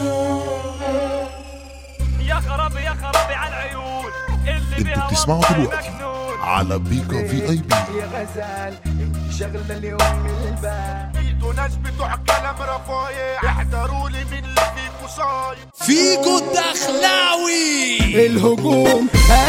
يا خرابي يا خرابي على العيون اللي انتوا بيها بتسمعوا والله دلوقتي مجنون على بيكا في اي بي يا غزال انت شغلة اليوم البال ايدو ناس بتوع كلام رفايع احذروا لي من اللي فيكوا صايم فيجو الدخلاوي الهجوم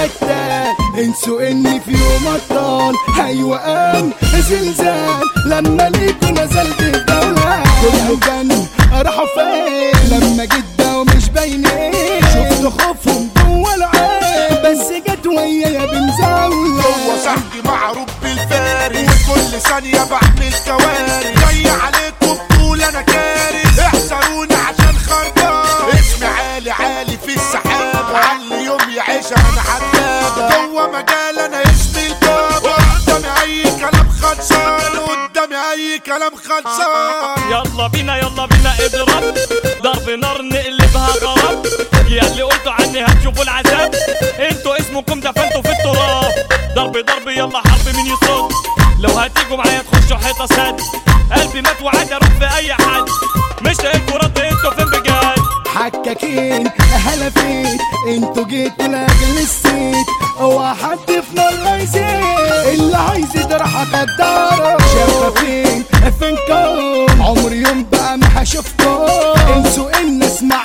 قتال انسوا اني في يوم ابطال ايوه قام زلزال لما ليكوا نزلت الدولة كله جن راحوا فين لما جيت ده ومش باينين شفت خوفهم جوه العين بس جت ويايا بنزاولة هو صاحبي معروف بالفارس وكل ثانية بعمل كوارث جاي عليكم بطول انا كارث احذروني عشان خربان اسمي عالي عالي في السحاب علي يوم يعيش انا حداد جوه مجال انا اسمي البابا قدامي اي كلام خلصان قدامي اي كلام خلصان يلا بينا يلا بينا اضرب ضرب نار نقلبها غرب يا اللي قلتوا عني هتشوفوا العذاب انتوا اسمكم دفنتوا في التراب ضرب ضرب يلا حرب مين يصد لو هتيجوا معايا تخشوا حيطه سد قلبي مات وعاد اروح في اي حد مش لاقيتكوا رد انتوا فين بجد حكاكين هلا فيك انتوا جيتوا لاجل السيت اوعى حد في نار يزيد اللي عايز يجرحك الدار شفافين فينكم عمري يوم بقى ما هشوفكم انسوا ان اسمع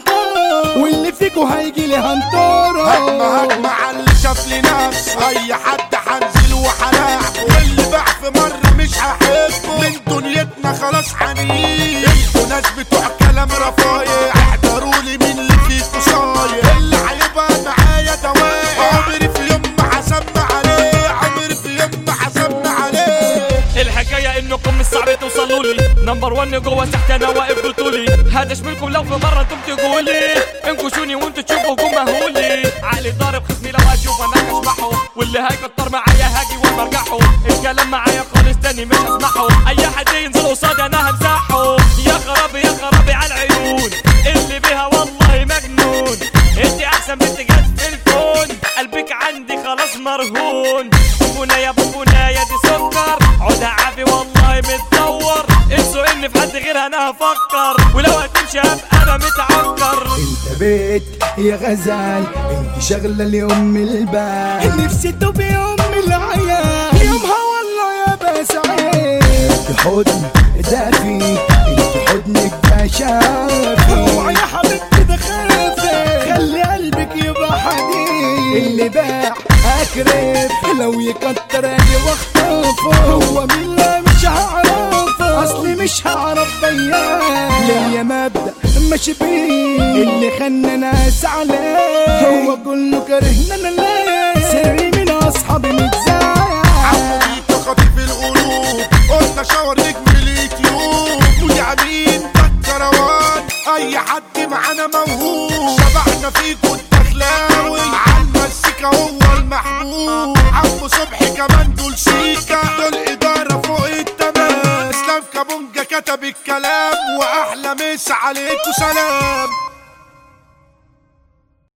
عنكم واللي فيكوا هيجي لي هنطره هجمة هجمة على اللي شاف لي نفس اي حد هنزل وهلاعبه واللي باع في مرة مش هحبه من دنيتنا خلاص هنيجي انتوا ناس بتوع كلام رفايع احذروا لي من اللي فيكوا صايع اللي هيبقى معايا دواء عمري في يوم ما حسبنا عليه عمري في يوم ما حسبنا عليه الحكاية انكم مش صعب توصلوا لي نمبر 1 جوه تحت انا واقف بطولي هدش منكم لو في مرة انتم تقولي انكشوني وانتوا تشوفوا جم مهولي عقلي ضارب خصمي لو اشوف انا اشبحه واللي هيكتر معايا هاجي وبرجعه الكلام معايا خالص تاني مش هسمحه اي حد ينزل قصادي انا همسحه يا خرابي يا خرابي على العيون اللي بيها والله مجنون انت احسن بنت جت في الكون قلبك عندي خلاص مرهون بونبونة يا بونبونة يا دي سكر عودها عافي والله متدور انسوا اني في حد غيرها انا هفكر ولو هتمشي هبقى انا متعكر انت بيت يا غزال انت شغلة اليوم البال نفسي تبقي ام العيال يومها والله يا بسعيد انت حضن دافي انت حضنك ده شافي اوعى يا حبيبتي ده خافي خلي قلبك يبقى حديد اللي باع اكرف لو يكتر اجي واخطفه هو مين لا مش هعرفه اصلي مش هعرف بيان ليا مبدأ ماشي بيه اللي خلى ناس عليه هو كله كرهنا انا ليه سري من اصحابي متزايا عفوا خطيف القلوب قلنا شاور نجم اليوتيوب ويا مين ده الكروان اي حد معانا موهوب شبعنا فيكوا الدخلاوي عالمزيكا هو المحبوب عمو صبحي كمان دول سيكا دول اداره فوق التمام اسلام كابونجا كتب الكلام واحلى مسا عليكوا سلام